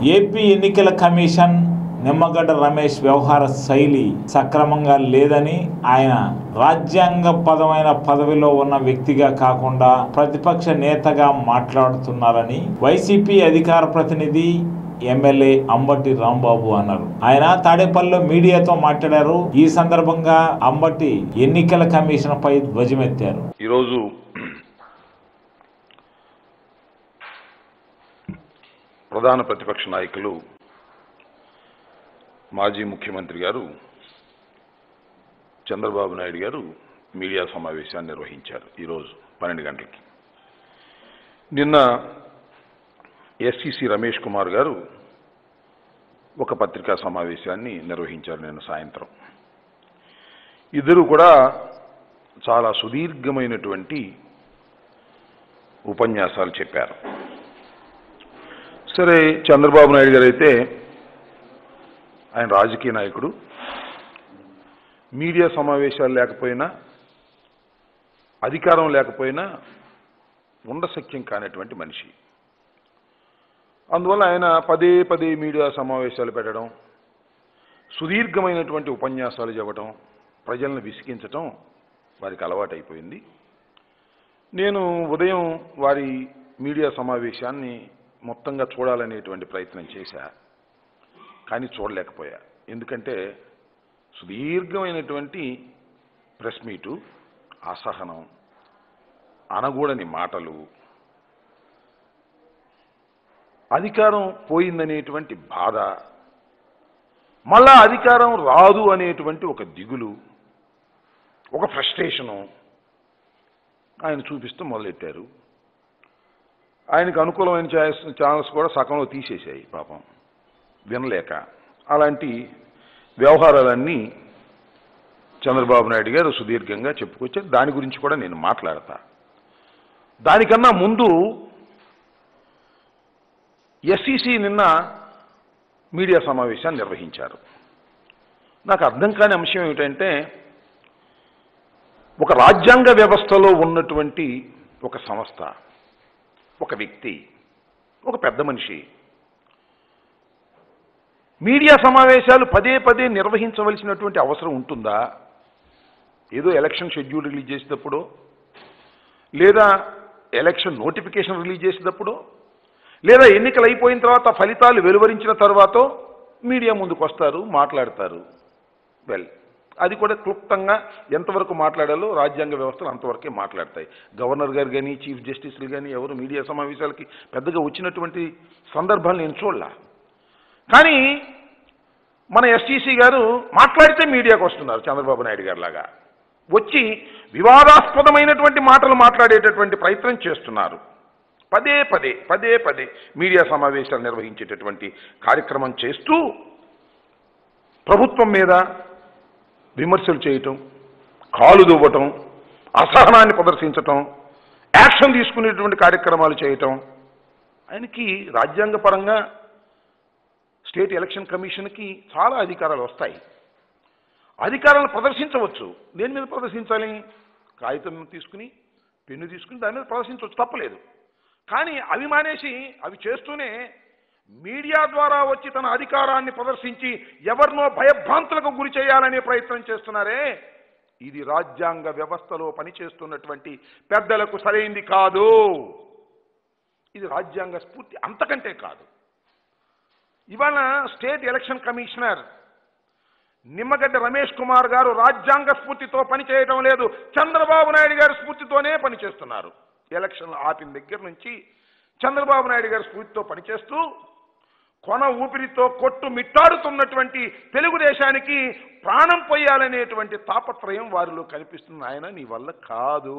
AP ఎన్నికల commission Nimmagadda Ramesh వ్యవహార శైలి సక్రమంగా లేదని ఆయన రాజ్యాంగపదమైన పదవిలో ఉన్న వ్యక్తిగా కాకుండా ప్రతిపక్ష నేతగా మాట్లాడుతున్నారని వైసీపీ అధికార ప్రతినిధి ఎమ్మెల్యే అంబటి రాంబాబు అన్నారు ఆయన తాడేపల్లిలో మీడియాతో మాట్లాడారు ఈ సందర్భంగా అంబటి ఎన్నికల కమిషన్ పై ధ్వజమెత్తారు ఈరోజు ప్రధాన ప్రతిపక్ష నాయకులు మాజీ ముఖ్యమంత్రి గారు చంద్రబాబు నాయుడు గారు మీడియా సమావేశాన్ని నిర్వహించారు ఈరోజు పన్నెండు గంటలకి నిన్న ఎస్సిసి రమేష్ కుమార్ గారు ఒక పత్రికా సమావేశాన్ని నిర్వహించారు నిన్న సాయంత్రం ఇద్దరు కూడా చాలా సుదీర్ఘమైనటువంటి ఉపన్యాసాలు చెప్పారు సరే చంద్రబాబు నాయుడు గారు అయితే ఆయన రాజకీయ నాయకుడు మీడియా సమావేశాలు లేకపోయినా అధికారం లేకపోయినా ఉండశక్యం కానటువంటి మనిషి అందువల్ల ఆయన పదే పదే మీడియా సమావేశాలు పెట్టడం సుదీర్ఘమైనటువంటి ఉపన్యాసాలు చెప్పడం ప్రజలను విసిగించటం వారికి అలవాటైపోయింది నేను ఉదయం వారి మీడియా సమావేశాన్ని మొత్తంగా చూడాలనేటువంటి ప్రయత్నం చేశా కానీ చూడలేకపోయా ఎందుకంటే సుదీర్ఘమైనటువంటి ప్రెస్ మీటు అసహనం అనగూడని మాటలు అధికారం పోయిందనేటువంటి బాధ మళ్ళా అధికారం రాదు అనేటువంటి ఒక దిగులు ఒక ఫ్రస్ట్రేషను ఆయన చూపిస్తూ మొదలెట్టారు ఆయనకు అనుకూలమైన ఛానల్స్ ఛానల్స్ కూడా సగంలో తీసేశాయి పాపం వినలేక అలాంటి వ్యవహారాలన్నీ చంద్రబాబు నాయుడు గారు సుదీర్ఘంగా చెప్పుకొచ్చారు దాని గురించి కూడా నేను మాట్లాడతా దానికన్నా ముందు ఎస్ఈసి నిన్న మీడియా సమావేశాన్ని నిర్వహించారు నాకు అర్థం కాని అంశం ఏమిటంటే ఒక రాజ్యాంగ వ్యవస్థలో ఉన్నటువంటి ఒక సంస్థ ఒక వ్యక్తి ఒక పెద్ద మనిషి మీడియా సమావేశాలు పదే పదే నిర్వహించవలసినటువంటి అవసరం ఉంటుందా ఏదో ఎలక్షన్ షెడ్యూల్ రిలీజ్ చేసేటప్పుడు లేదా ఎలక్షన్ నోటిఫికేషన్ రిలీజ్ చేసేటప్పుడు లేదా ఎన్నికలు అయిపోయిన తర్వాత ఫలితాలు వెలువరించిన తర్వాత మీడియా ముందుకు వస్తారు మాట్లాడతారు వెల్ అది కూడా క్లుప్తంగా ఎంతవరకు మాట్లాడాలో రాజ్యాంగ వ్యవస్థలు అంతవరకే మాట్లాడతాయి గవర్నర్ గారు కానీ చీఫ్ జస్టిస్లు కానీ ఎవరు మీడియా సమావేశాలకి పెద్దగా వచ్చినటువంటి సందర్భాలు నేను చూడలా కానీ మన ఎస్టీసీ గారు మాట్లాడితే మీడియాకు వస్తున్నారు చంద్రబాబు నాయుడు గారు లాగా వచ్చి వివాదాస్పదమైనటువంటి మాటలు మాట్లాడేటటువంటి ప్రయత్నం చేస్తున్నారు పదే పదే పదే పదే మీడియా సమావేశాలు నిర్వహించేటటువంటి కార్యక్రమం చేస్తూ ప్రభుత్వం మీద విమర్శలు చేయటం కాలు దువ్వటం అసహనాన్ని ప్రదర్శించటం యాక్షన్ తీసుకునేటువంటి కార్యక్రమాలు చేయటం ఆయనకి రాజ్యాంగపరంగా స్టేట్ ఎలక్షన్ కమిషన్కి చాలా అధికారాలు వస్తాయి అధికారాలను ప్రదర్శించవచ్చు దేని మీద ప్రదర్శించాలి కాగితం తీసుకుని పెన్ను తీసుకుని దాని మీద ప్రదర్శించవచ్చు తప్పలేదు కానీ అవి మానేసి అవి చేస్తూనే మీడియా ద్వారా వచ్చి తన అధికారాన్ని ప్రదర్శించి ఎవరినో భయభ్రాంతులకు గురి చేయాలనే ప్రయత్నం చేస్తున్నారే ఇది రాజ్యాంగ వ్యవస్థలో పనిచేస్తున్నటువంటి పెద్దలకు సరైంది కాదు ఇది రాజ్యాంగ స్ఫూర్తి అంతకంటే కాదు ఇవాళ state election commissioner Nimmagadda Ramesh Kumar garu రాజ్యాంగ స్ఫూర్తితో పనిచేయటం లేదు చంద్రబాబు నాయుడు గారి స్ఫూర్తితోనే పనిచేస్తున్నారు ఎలక్షన్లు ఆపిన దగ్గర నుంచి చంద్రబాబు నాయుడు గారి స్ఫూర్తితో పనిచేస్తూ కొన ఊపిరితో కొట్టు మిట్టాడుతున్నటువంటి తెలుగుదేశానికి ప్రాణం పోయాలనేటువంటి తాపత్రయం వారిలో కనిపిస్తుంది ఆయన నీ వల్ల కాదు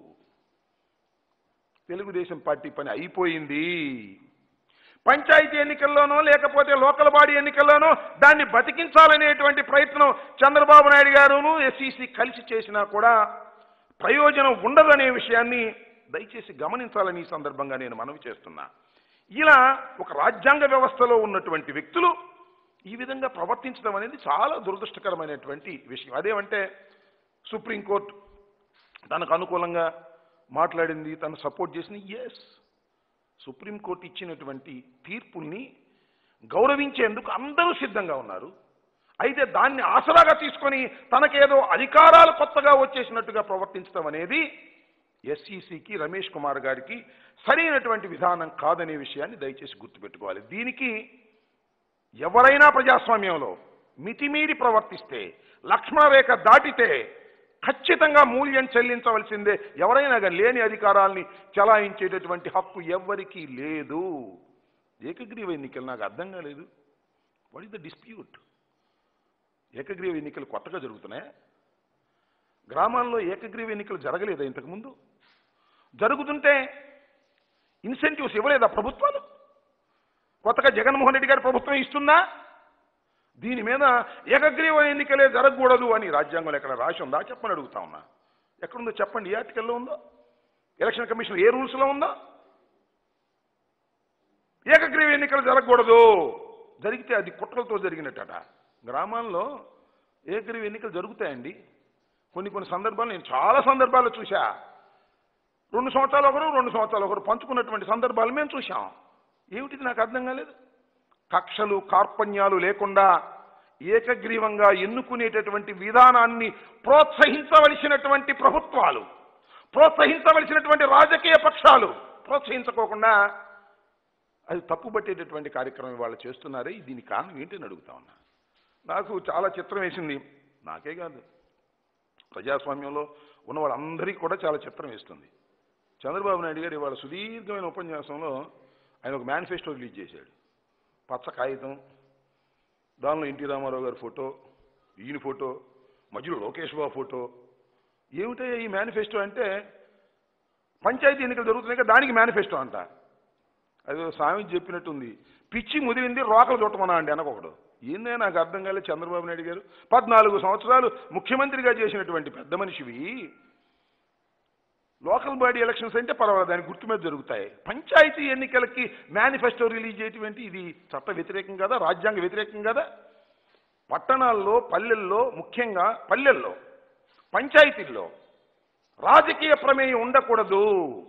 తెలుగుదేశం పార్టీ పని అయిపోయింది పంచాయతీ ఎన్నికల్లోనో లేకపోతే లోకల్ బాడీ ఎన్నికల్లోనో దాన్ని బతికించాలనేటువంటి ప్రయత్నం చంద్రబాబు నాయుడు గారును ఎస్ఈసి కలిసి చేసినా కూడా ప్రయోజనం ఉండదనే విషయాన్ని దయచేసి గమనించాలని ఈ సందర్భంగా నేను మనవి చేస్తున్నా ఇలా ఒక రాజ్యాంగ వ్యవస్థలో ఉన్నటువంటి వ్యక్తులు ఈ విధంగా ప్రవర్తించడం అనేది చాలా దురదృష్టకరమైనటువంటి విషయం అదేమంటే సుప్రీంకోర్టు తనకు అనుకూలంగా మాట్లాడింది తను సపోర్ట్ చేసింది ఎస్ సుప్రీంకోర్టు ఇచ్చినటువంటి తీర్పుల్ని గౌరవించేందుకు అందరూ సిద్ధంగా ఉన్నారు అయితే దాన్ని ఆసరాగా తీసుకొని తనకేదో అధికారాలు కొత్తగా వచ్చేసినట్టుగా ప్రవర్తించడం అనేది ఎస్ఈసికి రమేష్ కుమార్ గారికి సరైనటువంటి విధానం కాదనే విషయాన్ని దయచేసి గుర్తుపెట్టుకోవాలి దీనికి ఎవరైనా ప్రజాస్వామ్యంలో మితిమీరి ప్రవర్తిస్తే లక్ష్మణ రేఖ దాటితే ఖచ్చితంగా మూల్యం చెల్లించవలసిందే ఎవరైనా కానీ లేని అధికారాల్ని చలాయించేటటువంటి హక్కు ఎవ్వరికీ లేదు ఏకగ్రీవ ఎన్నికలు నాకు అర్థం కాలేదు వాట్ ఇస్ ద డిస్ప్యూట్ ఏకగ్రీవ ఎన్నికలు కొత్తగా జరుగుతున్నాయా గ్రామాల్లో ఏకగ్రీవ ఎన్నికలు జరగలేదా ఇంతకుముందు జరుగుతుంటే ఇన్సెంటివ్స్ ఇవ్వలేదా ప్రభుత్వాలు కొత్తగా జగన్మోహన్ రెడ్డి గారి ప్రభుత్వం ఇస్తుందా దీని మీద ఏకగ్రీవ ఎన్నికలే జరగకూడదు అని రాజ్యాంగంలో ఎక్కడ రాసి ఉందా చెప్పని అడుగుతా ఉన్నా ఎక్కడుందో చెప్పండి ఏ ఆర్టికల్లో ఉందో ఎలక్షన్ కమిషన్ ఏ రూల్స్లో ఉందో ఏకగ్రీవ ఎన్నికలు జరగకూడదు జరిగితే అది కుట్రలతో జరిగినట్టట గ్రామాల్లో ఏకగ్రీవ ఎన్నికలు జరుగుతాయండి కొన్ని కొన్ని సందర్భాలు నేను చాలా సందర్భాలు చూశా రెండు సంవత్సరాలు ఒకరు రెండు సంవత్సరాలు ఒకరు పంచుకున్నటువంటి సందర్భాలు మేము చూశాం ఏమిటిది నాకు అర్థం కాలేదు కక్షలు కార్పణ్యాలు లేకుండా ఏకగ్రీవంగా ఎన్నుకునేటటువంటి విధానాన్ని ప్రోత్సహించవలసినటువంటి ప్రభుత్వాలు ప్రోత్సహించవలసినటువంటి రాజకీయ పక్షాలు ప్రోత్సహించుకోకుండా అది తప్పుపట్టేటటువంటి కార్యక్రమం వాళ్ళు చేస్తున్నారే దీని కారణం ఏంటని అడుగుతా ఉన్నా నాకు చాలా చిత్రం వేసింది నాకే కాదు ప్రజాస్వామ్యంలో ఉన్న వాళ్ళందరికీ కూడా చాలా చిత్రం వేస్తుంది చంద్రబాబు నాయుడు గారు ఇవాళ సుదీర్ఘమైన ఉపన్యాసంలో ఆయన ఒక మేనిఫెస్టో రిలీజ్ చేశాడు పచ్చ కాగితం దానిలో ఎన్టీ రామారావు గారి ఫోటో ఈయన ఫోటో మధ్యలో లోకేష్ బాబు ఫోటో ఏమిటయ్యా ఈ మేనిఫెస్టో అంటే పంచాయతీ ఎన్నికలు జరుగుతున్నాయి కదా దానికి మేనిఫెస్టో అంట అదే స్వామి చెప్పినట్టుంది పిచ్చి ముదిరింది రోకలు చుట్టమన్నా అండి అనకొకడు ఏందే నాకు అర్థం కాలేదు చంద్రబాబు నాయుడు గారు పద్నాలుగు సంవత్సరాలు ముఖ్యమంత్రిగా చేసినటువంటి పెద్ద మనిషివి లోకల్ బాడీ ఎలక్షన్స్ అంటే పర్వాలేదు దాని గుర్తు మీద జరుగుతాయి పంచాయతీ ఎన్నికలకి మేనిఫెస్టో రిలీజ్ చేయటం ఇది చట్ట వ్యతిరేకం కదా రాజ్యాంగ వ్యతిరేకం కదా పట్టణాల్లో పల్లెల్లో ముఖ్యంగా పల్లెల్లో పంచాయతీల్లో రాజకీయ ప్రమేయం ఉండకూడదు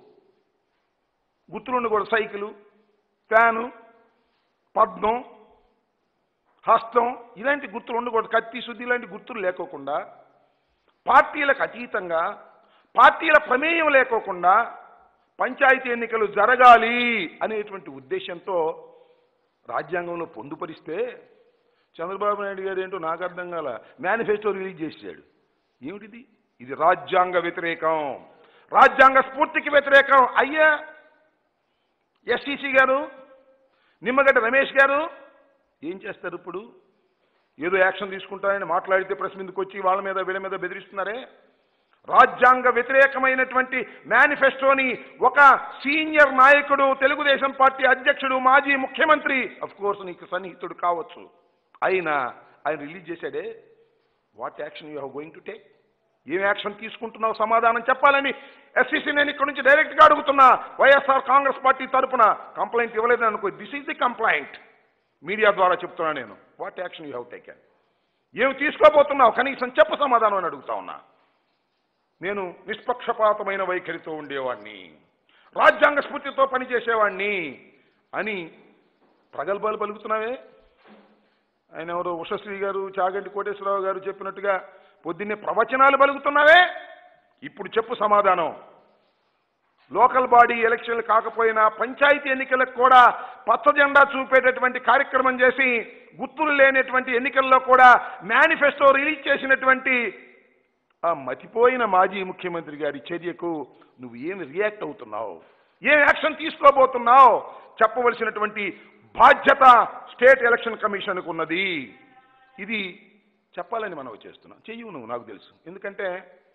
గుర్తులు ఉండకూడదు సైకిలు ఫ్యాను పద్మం హస్తం ఇలాంటి గుర్తులు ఉండకూడదు కత్తి శుద్ధి ఇలాంటి గుర్తులు లేకోకుండా పార్టీలకు అతీతంగా పార్టీల ప్రమేయం లేకోకుండా పంచాయతీ ఎన్నికలు జరగాలి అనేటువంటి ఉద్దేశంతో రాజ్యాంగంలో పొందుపరిస్తే చంద్రబాబు నాయుడు గారు ఏంటో నాకు అర్థం కాల మేనిఫెస్టో రిలీజ్ చేశాడు ఏమిటిది ఇది రాజ్యాంగ వ్యతిరేకం రాజ్యాంగ స్ఫూర్తికి వ్యతిరేకం అయ్యా ఎస్టీసీ గారు నిమ్మగడ్డ రమేష్ గారు ఏం చేస్తారు ఇప్పుడు ఏదో యాక్షన్ తీసుకుంటారని మాట్లాడితే ప్రెస్ మీదకి వచ్చి వాళ్ళ మీద వీళ్ళ మీద బెదిరిస్తున్నారే రాజ్యాంగ వ్యతిరేకమైనటువంటి మేనిఫెస్టోని ఒక సీనియర్ నాయకుడు తెలుగుదేశం పార్టీ అధ్యక్షుడు మాజీ ముఖ్యమంత్రి అఫ్ కోర్స్ నీకు సన్నిహితుడు కావచ్చు అయినా ఆయన రిలీజ్ చేశాడే what action you have going to take ఏం యాక్షన్ తీసుకుంటున్నావు సమాధానం చెప్పాలని ఎస్సీసీ నేను ఇక్కడ నుంచి డైరెక్ట్గా అడుగుతున్నా వైఎస్ఆర్ కాంగ్రెస్ పార్టీ తరపున కంప్లైంట్ ఇవ్వలేదని అనుకో this is the complaint media ద్వారా చెప్తున్నా నేను what action you have taken ఏమి తీసుకోబోతున్నావు కనీసం చెప్పు సమాధానం అని అడుగుతా ఉన్నా నేను నిష్పక్షపాతమైన వైఖరితో ఉండేవాడిని రాజ్యాంగ స్ఫూర్తితో పనిచేసేవాడిని అని ప్రగల్భాలు పలుకుతున్నావే ఆయన ఎవరో ఉషశ్రీ గారు చాగంటి కోటేశ్వరరావు గారు చెప్పినట్టుగా పొద్దున్నే ప్రవచనాలు పలుకుతున్నావే ఇప్పుడు చెప్పు సమాధానం లోకల్ బాడీ ఎలక్షన్లు కాకపోయినా పంచాయతీ ఎన్నికలకు కూడా పచ్చ జెండా చూపేటటువంటి కార్యక్రమం చేసి గుర్తులు లేనటువంటి ఎన్నికల్లో కూడా మేనిఫెస్టో రిలీజ్ చేసినటువంటి ఆ మతిపోయిన మాజీ ముఖ్యమంత్రి గారి చర్యకు నువ్వు ఏం రియాక్ట్ అవుతున్నావు ఏం యాక్షన్ తీసుకోబోతున్నావు చెప్పవలసినటువంటి బాధ్యత స్టేట్ ఎలక్షన్ కమిషన్కు ఉన్నది ఇది చెప్పాలని మనం చేస్తున్నాం చెయ్యవు నువ్వు నాకు తెలుసు ఎందుకంటే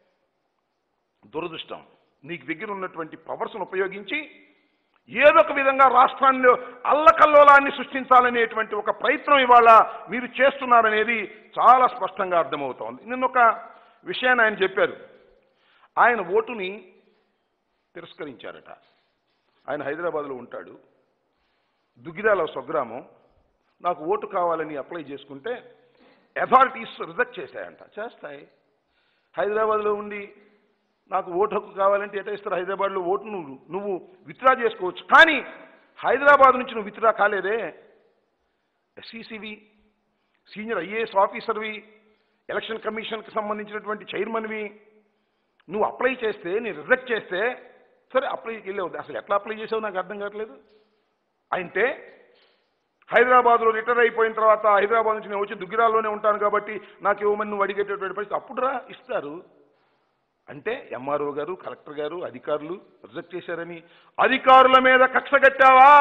దురదృష్టం నీకు దగ్గర ఉన్నటువంటి పవర్స్ను ఉపయోగించి ఏదో ఒక విధంగా రాష్ట్రాన్ని అల్లకల్లోలాన్ని సృష్టించాలనేటువంటి ఒక ప్రయత్నం ఇవాళ మీరు చేస్తున్నారనేది చాలా స్పష్టంగా అర్థమవుతోంది నిన్న ఒక విషయాన్ని ఆయన చెప్పారు ఆయన ఓటుని తిరస్కరించారట ఆయన హైదరాబాద్లో ఉంటాడు దుగ్గిరాల స్వగ్రామం నాకు ఓటు కావాలని అప్లై చేసుకుంటే అథారిటీస్ రిజెక్ట్ చేశాయంట చేస్తాయి హైదరాబాద్లో ఉండి నాకు ఓటు హక్కు కావాలంటే ఎట్లా ఇస్తారు హైదరాబాద్లో ఓటు నువ్వు నువ్వు విత్డ్రా చేసుకోవచ్చు కానీ హైదరాబాద్ నుంచి నువ్వు విత్డ్రా కాలేదే ఎస్సీసీవి సీనియర్ ఐఏఎస్ ఆఫీసర్వి ఎలక్షన్ కమిషన్కి సంబంధించినటువంటి చైర్మన్వి నువ్వు అప్లై చేస్తే నేను రిజెక్ట్ చేస్తే సరే అప్లైకి వెళ్ళావు అసలు ఎట్లా అప్లై చేసావు నాకు అర్థం కావట్లేదు అంటే హైదరాబాద్లో రిటైర్ అయిపోయిన తర్వాత హైదరాబాద్ నుంచి నేను వచ్చి దుగ్గిరాల్లోనే ఉంటాను కాబట్టి నాకు ఇవ్వమని నువ్వు అడిగేటటువంటి పరిస్థితి అప్పుడు రా ఇస్తారు అంటే ఎంఆర్ఓ గారు కలెక్టర్ గారు అధికారులు రిజెక్ట్ చేశారని అధికారుల మీద కక్ష కట్టావా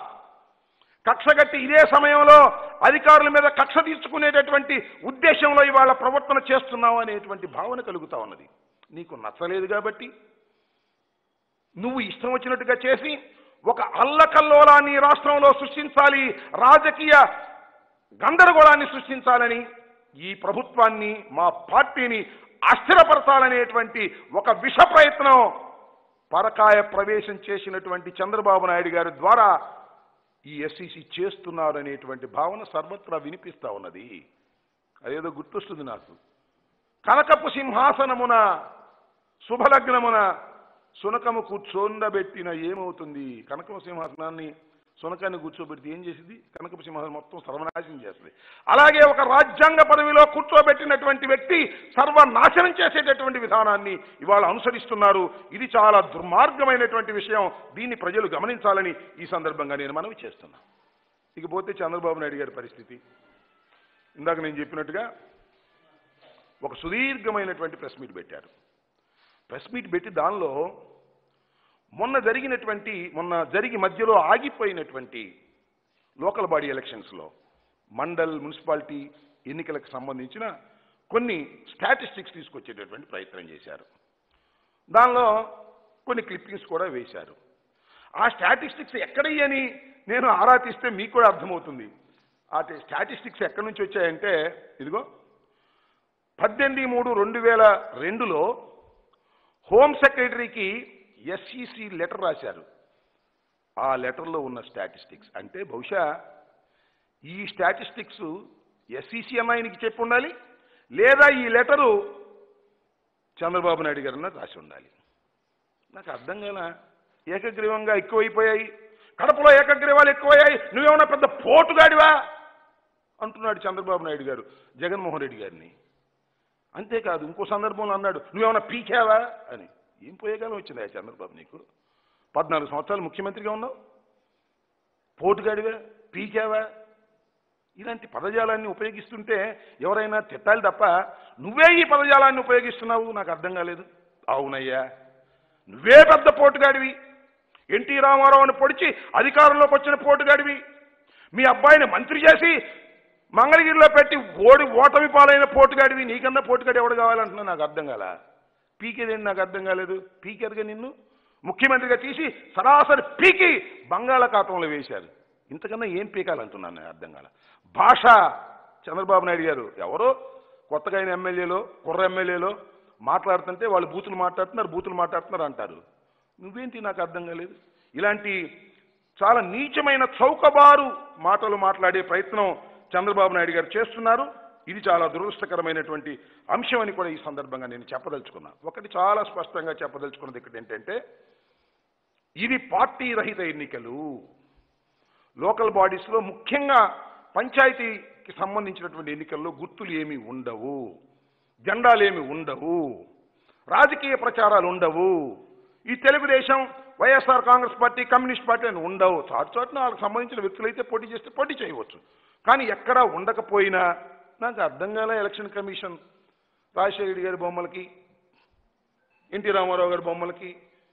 కక్ష కట్టి ఇదే సమయంలో అధికారుల మీద కక్ష తీర్చుకునేటటువంటి ఉద్దేశంలో ఇవాళ ప్రవర్తన చేస్తున్నావు అనేటువంటి భావన కలుగుతా ఉన్నది నీకు నచ్చలేదు కాబట్టి నువ్వు ఇష్టం వచ్చినట్టుగా చేసి ఒక అల్లకల్లోలాన్ని ఈ రాష్ట్రంలో సృష్టించాలి రాజకీయ గందరగోళాన్ని సృష్టించాలని ఈ ప్రభుత్వాన్ని మా పార్టీని అస్థిరపరచాలనేటువంటి ఒక విష ప్రయత్నం పరకాయ ప్రవేశం చేసినటువంటి చంద్రబాబు నాయుడు గారి ద్వారా ఈ ఎస్సీసీ చేస్తున్నారు అనేటువంటి భావన సర్వత్రా వినిపిస్తా ఉన్నది అదేదో గుర్తొస్తుంది నాకు కనకపు సింహాసనమున శుభలగ్నమున సునకము కూర్చోండబెట్టిన ఏమవుతుంది కనకపు సింహాసనాన్ని సునకాన్ని కూర్చోబెడితే ఏం చేసింది కనకపు సింహాసనం మొత్తం సర్వనాశనం చేస్తుంది అలాగే ఒక రాజ్యాంగ పదవిలో కూర్చోబెట్టినటువంటి వ్యక్తి సర్వనాశనం చేసేటటువంటి విధానాన్ని ఇవాళ అనుసరిస్తున్నారు ఇది చాలా దుర్మార్గమైనటువంటి విషయం దీన్ని ప్రజలు గమనించాలని ఈ సందర్భంగా నేను మనవి చేస్తున్నా ఇకపోతే చంద్రబాబు నాయుడు గారి పరిస్థితి ఇందాక నేను చెప్పినట్టుగా ఒక సుదీర్ఘమైనటువంటి ప్రెస్ మీట్ పెట్టారు ప్రెస్ మీట్ పెట్టి దానిలో మొన్న జరిగినటువంటి మొన్న జరిగి మధ్యలో ఆగిపోయినటువంటి లోకల్ బాడీ ఎలక్షన్స్లో మండల్ మున్సిపాలిటీ ఎన్నికలకు సంబంధించిన కొన్ని స్టాటిస్టిక్స్ తీసుకొచ్చేటటువంటి ప్రయత్నం చేశారు దానిలో కొన్ని క్లిప్పింగ్స్ కూడా వేశారు ఆ స్టాటిస్టిక్స్ ఎక్కడయ్యని నేను ఆరా తీస్తే మీకు కూడా అర్థమవుతుంది ఆ స్టాటిస్టిక్స్ ఎక్కడి నుంచి వచ్చాయంటే ఇదిగో పద్దెనిమిది మూడు రెండు వేల రెండులో హోమ్ సెక్రటరీకి ఎస్ఈసి లెటర్ రాశారు ఆ లెటర్లో ఉన్న స్టాటిస్టిక్స్ అంటే బహుశా ఈ స్టాటిస్టిక్స్ ఎస్ఈసి అమ్మాయినికి చెప్పి ఉండాలి లేదా ఈ లెటరు చంద్రబాబు నాయుడు గారన్నా రాసి ఉండాలి నాకు అర్థం కాల ఏకగ్రీవంగా ఎక్కువైపోయాయి కడపలో ఏకగ్రీవాలు ఎక్కువయ్యాయి నువ్వేమన్నా పెద్ద పోటుగాడివా అంటున్నాడు చంద్రబాబు నాయుడు గారు జగన్మోహన్ రెడ్డి గారిని అంతేకాదు ఇంకో సందర్భంలో అన్నాడు నువ్వేమన్నా పీకావా అని ఏం పోయేకాలం వచ్చిందా చంద్రబాబు నీకు పద్నాలుగు సంవత్సరాలు ముఖ్యమంత్రిగా ఉన్నావు పోటుగాడివా పీకావా ఇలాంటి పదజాలాన్ని ఉపయోగిస్తుంటే ఎవరైనా తిట్టాలి తప్ప నువ్వే ఈ పదజాలాన్ని ఉపయోగిస్తున్నావు నాకు అర్థం కాలేదు అవునయ్యా నువ్వే పెద్ద పోటుగాడివి ఎన్టీ రామారావుని పొడిచి అధికారంలోకి వచ్చిన పోటుగాడివి మీ అబ్బాయిని మంత్రి చేసి మంగళగిరిలో పెట్టి ఓడి ఓటమి పాలైన పోటుగాడివి నీకన్నా పోటుగాడు ఎవడు కావాలంటున్నా నాకు అర్థం కాల పీకేదేంటి నాకు అర్థం కాలేదు పీకేదిగా నిన్ను ముఖ్యమంత్రిగా తీసి సరాసరి పీకి బంగాళాఖాతంలో వేశారు ఇంతకన్నా ఏం పీకాలంటున్నాను నాకు అర్థం కాల భాష చంద్రబాబు నాయుడు గారు ఎవరో కొత్తగా అయిన ఎమ్మెల్యేలో కుర్ర ఎమ్మెల్యేలో మాట్లాడుతుంటే వాళ్ళు బూతులు మాట్లాడుతున్నారు బూతులు మాట్లాడుతున్నారు అంటారు నువ్వేంటి నాకు అర్థం కాలేదు ఇలాంటి చాలా నీచమైన చౌకబారు మాటలు మాట్లాడే ప్రయత్నం చంద్రబాబు నాయుడు గారు చేస్తున్నారు ఇది చాలా దురదృష్టకరమైనటువంటి అంశం అని కూడా ఈ సందర్భంగా నేను చెప్పదలుచుకున్నా ఒకటి చాలా స్పష్టంగా చెప్పదలుచుకున్నది ఇక్కడ ఏంటంటే ఇది పార్టీ రహిత ఎన్నికలు లోకల్ బాడీస్లో ముఖ్యంగా పంచాయతీకి సంబంధించినటువంటి ఎన్నికల్లో గుర్తులు ఏమీ ఉండవు జెండాలేమి ఉండవు రాజకీయ ప్రచారాలు ఉండవు ఈ Telugu Desam YSR Congress party communist party అని ఉండవు చాటు చాటున వాళ్ళకి సంబంధించిన వ్యక్తులైతే పోటీ చేస్తే పోటీ చేయవచ్చు కానీ ఎక్కడా ఉండకపోయినా నాకు అర్థం కాలే ఎలక్షన్ కమిషన్ రాజశేఖర రెడ్డి గారి బొమ్మలకి ఎన్టీ రామారావు గారి బొమ్మలకి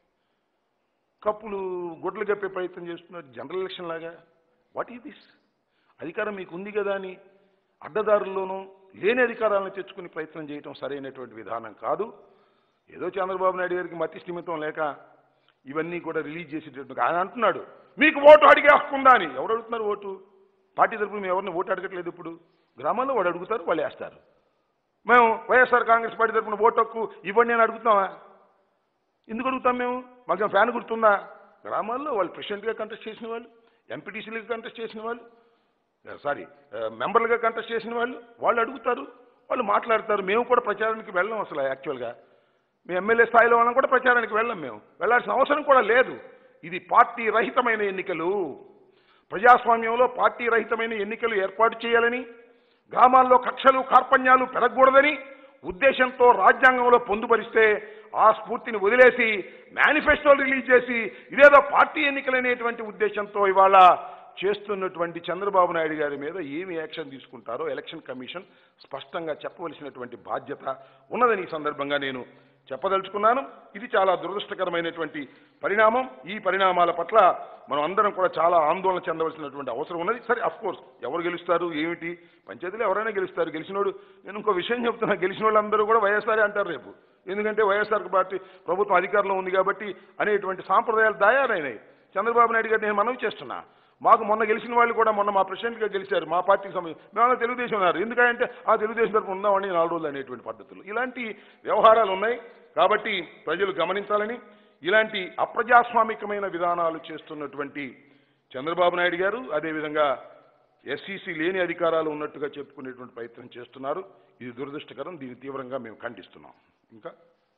కప్పులు గుడ్లు గప్పే ప్రయత్నం చేస్తున్నారు జనరల్ ఎలక్షన్ లాగా వాట్ ఈ దిస్ అధికారం మీకు ఉంది కదా అని అడ్డదారుల్లోనూ లేని అధికారాలను తెచ్చుకుని ప్రయత్నం చేయటం సరైనటువంటి విధానం కాదు ఏదో చంద్రబాబు నాయుడు గారికి మతి స్థిమితం లేక ఇవన్నీ కూడా రిలీజ్ చేసేటట్టు ఆయన అంటున్నాడు మీకు ఓటు అడిగే హక్కు ఉందా అని ఎవరు అడుగుతున్నారు ఓటు పార్టీ తరపున మేము ఎవరిని ఓటు అడగట్లేదు ఇప్పుడు గ్రామాల్లో వాడు అడుగుతారు వాళ్ళు వేస్తారు మేము వైఎస్ఆర్ కాంగ్రెస్ పార్టీ తరపున ఓటు హక్కు ఇవ్వండి అని అడుగుతామా ఎందుకు అడుగుతాం మేము మాకు ఫ్యాన్ గుర్తుందా గ్రామాల్లో వాళ్ళు ప్రెసిడెంట్గా కంటెస్ట్ చేసిన వాళ్ళు ఎంపీటీసీలుగా కంటెస్ట్ చేసిన వాళ్ళు సారీ మెంబర్లుగా కంటెస్ట్ చేసిన వాళ్ళు వాళ్ళు అడుగుతారు వాళ్ళు మాట్లాడతారు మేము కూడా ప్రచారానికి వెళ్ళాం అసలు యాక్చువల్గా మీ ఎమ్మెల్యే స్థాయిలో వాళ్ళం కూడా ప్రచారానికి వెళ్ళాం మేము వెళ్ళాల్సిన అవసరం కూడా లేదు ఇది పార్టీ రహితమైన ఎన్నికలు ప్రజాస్వామ్యంలో పార్టీ రహితమైన ఎన్నికలు ఏర్పాటు చేయాలని గ్రామాల్లో కక్షలు కార్పణ్యాలు పెరగకూడదని ఉద్దేశంతో రాజ్యాంగంలో పొందుపరిస్తే ఆ స్ఫూర్తిని వదిలేసి మేనిఫెస్టోలు రిలీజ్ చేసి ఇదేదో పార్టీ ఎన్నికలనేటువంటి ఉద్దేశంతో ఇవాళ చేస్తున్నటువంటి చంద్రబాబు నాయుడు గారి మీద ఏమి యాక్షన్ తీసుకుంటారో ఎలక్షన్ కమిషన్ స్పష్టంగా చెప్పవలసినటువంటి బాధ్యత ఉన్నదని ఈ సందర్భంగా నేను చెప్పదలుచుకున్నాను ఇది చాలా దురదృష్టకరమైనటువంటి పరిణామం ఈ పరిణామాల పట్ల మనం అందరం కూడా చాలా ఆందోళన చెందవలసినటువంటి అవసరం ఉన్నది సరే అఫ్ కోర్స్ ఎవరు గెలుస్తారు ఏమిటి పంచాయతీలో ఎవరైనా గెలుస్తారు గెలిచినోడు నేను ఇంకో విషయం చెప్తున్నా గెలిచిన వాళ్ళందరూ కూడా వైఎస్ఆర్ అంటారు రేపు ఎందుకంటే వైఎస్ఆర్ పార్టీ ప్రభుత్వం అధికారంలో ఉంది కాబట్టి అనేటువంటి సాంప్రదాయాలు తయారైనాయి చంద్రబాబు నాయుడు గారు నేను మనవి చేస్తున్నా మాకు మొన్న గెలిచిన వాళ్ళు కూడా మొన్న మా ప్రెసిడెంట్గా గెలిచారు మా పార్టీకి సంబంధించి మేము తెలుగుదేశం ఉన్నారు ఎందుకంటే ఆ తెలుగుదేశం తరఫున ఉందామని నాలుగు రోజులు అనేటువంటి పద్ధతులు ఇలాంటి వ్యవహారాలు ఉన్నాయి కాబట్టి ప్రజలు గమనించాలని ఇలాంటి అప్రజాస్వామికమైన విధానాలు చేస్తున్నటువంటి చంద్రబాబు నాయుడు గారు అదేవిధంగా ఎస్సీసీ లేని అధికారాలు ఉన్నట్టుగా చెప్పుకునేటువంటి ప్రయత్నం చేస్తున్నారు ఇది దురదృష్టకరం దీన్ని తీవ్రంగా మేము ఖండిస్తున్నాం ఇంకా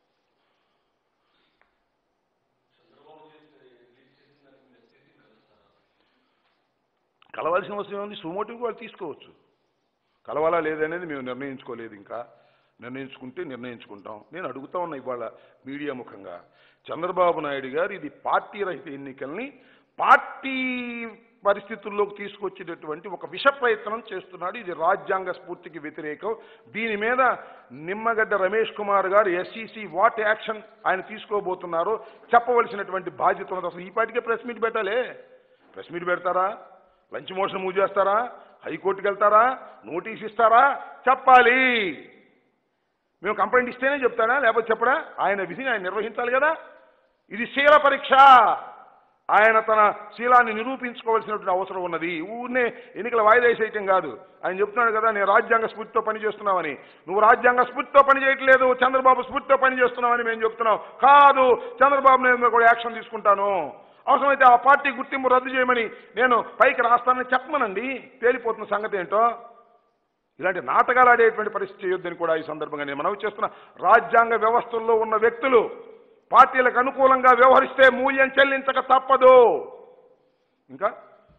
కలవాల్సిన అవసరం ఉంది సుమోటివ్ వాళ్ళు తీసుకోవచ్చు కలవాలా లేదనేది మేము నిర్ణయించుకోలేదు ఇంకా నిర్ణయించుకుంటే నిర్ణయించుకుంటాం నేను అడుగుతా ఉన్నా ఇవాళ మీడియా ముఖంగా చంద్రబాబు నాయుడు గారు ఇది పార్టీ రహిత ఎన్నికల్ని పార్టీ పరిస్థితుల్లోకి తీసుకొచ్చేటటువంటి ఒక విష ప్రయత్నం చేస్తున్నాడు ఇది రాజ్యాంగ స్ఫూర్తికి వ్యతిరేకం దీని మీద నిమ్మగడ్డ రమేష్ కుమార్ గారు ఎస్ఈసి వాట్ యాక్షన్ ఆయన తీసుకోబోతున్నారో చెప్పవలసినటువంటి బాధ్యత ఉంది అసలు ఈ పార్టీకే ప్రెస్ మీట్ పెట్టాలే ప్రెస్ మీట్ పెడతారా లంచ్ మోషన్ మూవ్ చేస్తారా హైకోర్టుకి వెళ్తారా నోటీస్ ఇస్తారా చెప్పాలి మేము కంప్లైంట్ ఇస్తేనే చెప్తాడా లేకపోతే చెప్పడా ఆయన విధిని ఆయన నిర్వహించాలి కదా ఇది శీల పరీక్ష ఆయన తన శీలాన్ని నిరూపించుకోవాల్సినటువంటి అవసరం ఉన్నది ఊరినే ఎన్నికల వాయిదా వేసేయటం కాదు ఆయన చెప్తున్నాడు కదా నేను రాజ్యాంగ స్ఫూర్తితో పని చేస్తున్నామని నువ్వు రాజ్యాంగ స్ఫూర్తితో పని చేయట్లేదు చంద్రబాబు స్ఫూర్తితో పని చేస్తున్నామని మేము చెప్తున్నాం కాదు చంద్రబాబు నాయుడు కూడా యాక్షన్ తీసుకుంటాను అవసరమైతే ఆ పార్టీ గుర్తింపు రద్దు చేయమని నేను పైకి రాస్తానని చెప్పమనండి తేలిపోతున్న సంగతి ఏంటో ఇలాంటి నాటకాలు ఆడేటువంటి పరిస్థితి చేయొద్దని కూడా ఈ సందర్భంగా నేను మనవి చేస్తున్నా రాజ్యాంగ వ్యవస్థల్లో ఉన్న వ్యక్తులు పార్టీలకు అనుకూలంగా వ్యవహరిస్తే మూల్యం చెల్లించక తప్పదు ఇంకా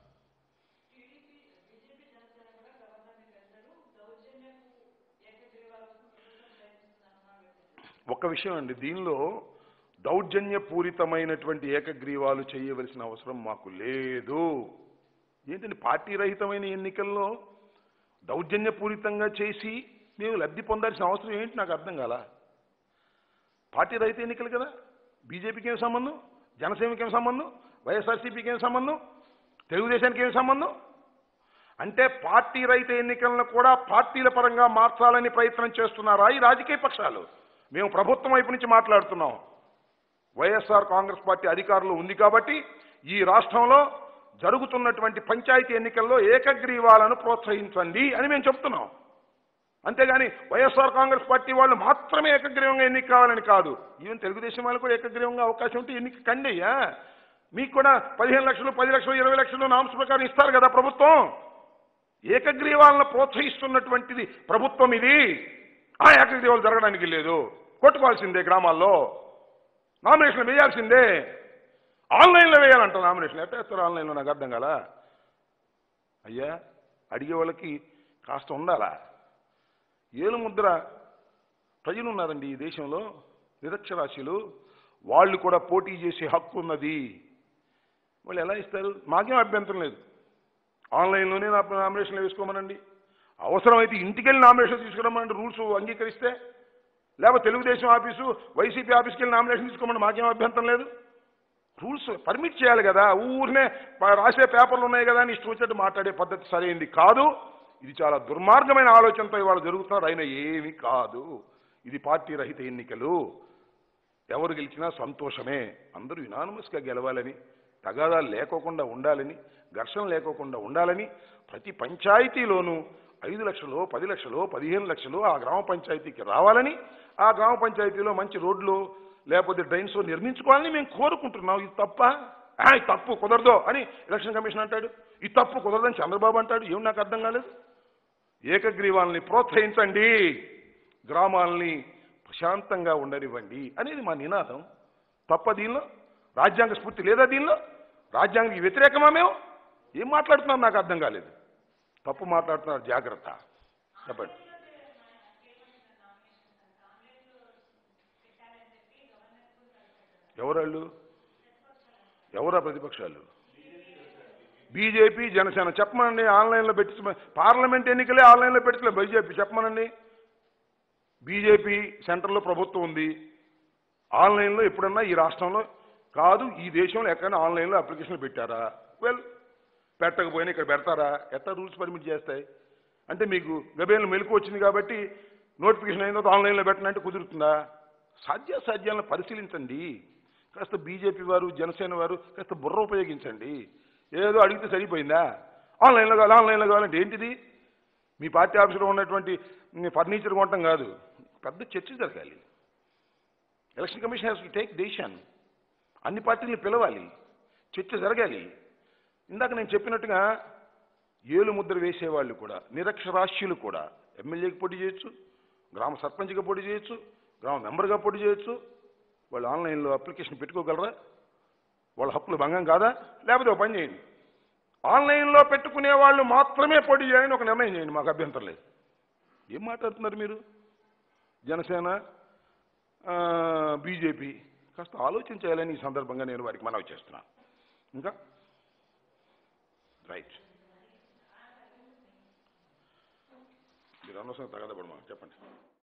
ఒక్క విషయం అండి దీనిలో దౌర్జన్యపూరితమైనటువంటి ఏకగ్రీవాలు చేయవలసిన అవసరం మాకు లేదు ఏంటంటే పార్టీ రహితమైన ఎన్నికల్లో దౌర్జన్యపూరితంగా చేసి మేము లబ్ధి పొందాల్సిన అవసరం ఏంటి నాకు అర్థం కాల పార్టీ రహిత ఎన్నికలు కదా బీజేపీకి ఏం సంబంధం జనసేనకి ఏం సంబంధం వైఎస్ఆర్సీపీకి ఏం సంబంధం తెలుగుదేశానికి ఏం సంబంధం అంటే పార్టీ రహిత ఎన్నికలను కూడా పార్టీల పరంగా మార్చాలని ప్రయత్నం చేస్తున్నారా ఈ రాజకీయ పక్షాలు మేము ప్రభుత్వం వైపు నుంచి మాట్లాడుతున్నాం వైఎస్ఆర్ కాంగ్రెస్ పార్టీ అధికారంలో ఉంది కాబట్టి ఈ రాష్ట్రంలో జరుగుతున్నటువంటి పంచాయతీ ఎన్నికల్లో ఏకగ్రీవాలను ప్రోత్సహించండి అని మేము చెప్తున్నాం అంతేగాని వైఎస్ఆర్ కాంగ్రెస్ పార్టీ వాళ్ళు మాత్రమే ఏకగ్రీవంగా ఎన్నిక కావాలని కాదు ఈవెన్ తెలుగుదేశం వాళ్ళు కూడా ఏకగ్రీవంగా అవకాశం ఉంటే ఎన్నిక కండి అయ్యా మీకు కూడా పదిహేను లక్షలు పది లక్షలు ఇరవై లక్షలు నామ్స్ ప్రకారం ఇస్తారు కదా ప్రభుత్వం ఏకగ్రీవాలను ప్రోత్సహిస్తున్నటువంటిది ప్రభుత్వం ఇది ఆ ఏకగ్రీవాలు జరగడానికి లేదు కొట్టుకోవాల్సిందే గ్రామాల్లో నామినేషన్ వేయాల్సిందే ఆన్లైన్లో వేయాలంట నామినేషన్ ఎట్లా వేస్తారు ఆన్లైన్లో నాకు అర్థం కాలా అయ్యా అడిగే వాళ్ళకి కాస్త ఉండాలా ఏలు ముద్ర ప్రజలు ఉన్నారండి ఈ దేశంలో నిరక్షరాస్యులు వాళ్ళు కూడా పోటీ చేసే హక్కు ఉన్నది వాళ్ళు ఎలా ఇస్తారు మాకేం అభ్యంతరం లేదు ఆన్లైన్లోనే నా నామినేషన్లు వేసుకోమనండి అవసరమైతే ఇంటికెళ్ళి నామినేషన్ తీసుకురమ్మనండి రూల్స్ అంగీకరిస్తే లేకపోతే తెలుగుదేశం ఆఫీసు వైసీపీ ఆఫీస్కి వెళ్ళి నామినేషన్ తీసుకోమని మాకేం అభ్యంతరం లేదు రూల్స్ పర్మిట్ చేయాలి కదా ఊరినే ప- రాసే పేపర్లు ఉన్నాయి కదా అని ఇష్టం వచ్చినట్టు మాట్లాడే పద్ధతి సరైంది కాదు ఇది చాలా దుర్మార్గమైన ఆలోచనతో ఇవాళ జరుగుతున్నారు అయినా ఏమీ కాదు ఇది పార్టీ రహిత ఎన్నికలు ఎవరు గెలిచినా సంతోషమే అందరూ యునానమస్గా గెలవాలని తగాదాలు లేకోకుండా ఉండాలని ఘర్షణ లేకోకుండా ఉండాలని ప్రతి పంచాయతీలోనూ ఐదు లక్షలు పది లక్షలు పదిహేను లక్షలు ఆ గ్రామ పంచాయతీకి రావాలని ఆ గ్రామ పంచాయతీలో మంచి రోడ్లు లేకపోతే డ్రైన్స్ నిర్మించుకోవాలని మేము కోరుకుంటున్నాం ఇది తప్ప ఆ, ఇది తప్పు కుదరదు అని ఎలక్షన్ కమిషన్ అంటాడు ఇది తప్పు కుదరదని చంద్రబాబు అంటాడు ఏం నాకు అర్థం కాలేదు ఏకగ్రీవాల్ని ప్రోత్సహించండి గ్రామాలని ప్రశాంతంగా ఉండనివ్వండి అనేది మా నినాదం తప్ప దీనిలో రాజ్యాంగ స్ఫూర్తి లేదా దీనిలో రాజ్యాంగానికి వ్యతిరేకమా మేము ఏం మాట్లాడుతున్నారు నాకు అర్థం కాలేదు తప్పు మాట్లాడుతున్నారు జాగ్రత్త చెప్పండి ఎవరాళ్ళు ఎవరా ప్రతిపక్షాలు బీజేపీ జనసేన చెప్పమనండి ఆన్లైన్లో పెట్టి పార్లమెంట్ ఎన్నికలే ఆన్లైన్లో పెట్టలే బీజేపీ చెప్పమనండి బీజేపీ సెంటర్లో ప్రభుత్వం ఉంది ఆన్లైన్లో ఎప్పుడన్నా ఈ రాష్ట్రంలో కాదు ఈ దేశంలో ఎక్కడైనా ఆన్లైన్లో అప్లికేషన్లు పెట్టారా వెల్ పెట్టకపోయినా ఇక్కడ పెడతారా ఎట్లా రూల్స్ పర్మిట్ చేస్తాయి అంటే మీకు గబేలు మెలకు వచ్చింది కాబట్టి నోటిఫికేషన్ అయిన తర్వాత ఆన్లైన్లో పెట్టనంటే కుదురుతుందా సాధ్యాసాధ్యాలను పరిశీలించండి కాస్త బీజేపీ వారు జనసేన వారు కాస్త బుర్ర ఉపయోగించండి ఏదో అడిగితే సరిపోయిందా ఆన్లైన్లో కావాలి ఆన్లైన్లో కావాలంటే ఏంటిది మీ పార్టీ ఆఫీసులో ఉన్నటువంటి ఫర్నిచర్ కొనటం కాదు పెద్ద చర్చ జరగాలి election commission has to take decision అన్ని పార్టీలను పిలవాలి చర్చ జరగాలి ఇందాక నేను చెప్పినట్టుగా ఏలు ముద్ర వేసేవాళ్ళు కూడా నిరక్షరాస్యులు కూడా ఎమ్మెల్యేకి పోటీ చేయొచ్చు గ్రామ సర్పంచ్గా పోటీ చేయొచ్చు గ్రామ మెంబర్గా పోటీ చేయొచ్చు వాళ్ళు ఆన్లైన్లో అప్లికేషన్ పెట్టుకోగలరా వాళ్ళ హక్కులు భంగం కాదా లేకపోతే ఒక పని చేయండి ఆన్లైన్లో పెట్టుకునే వాళ్ళు మాత్రమే పోటీ చేయాలని ఒక నిర్ణయం చేయండి మాకు అభ్యంతరం లేదు ఏం మాట్లాడుతున్నారు మీరు జనసేన ఆ, బీజేపీ కాస్త ఆలోచించాలని ఈ సందర్భంగా నేను వారికి మనవి చేస్తున్నాను ఇంకా రైట్ మీరు అనవసరం తగదపడమా చెప్పండి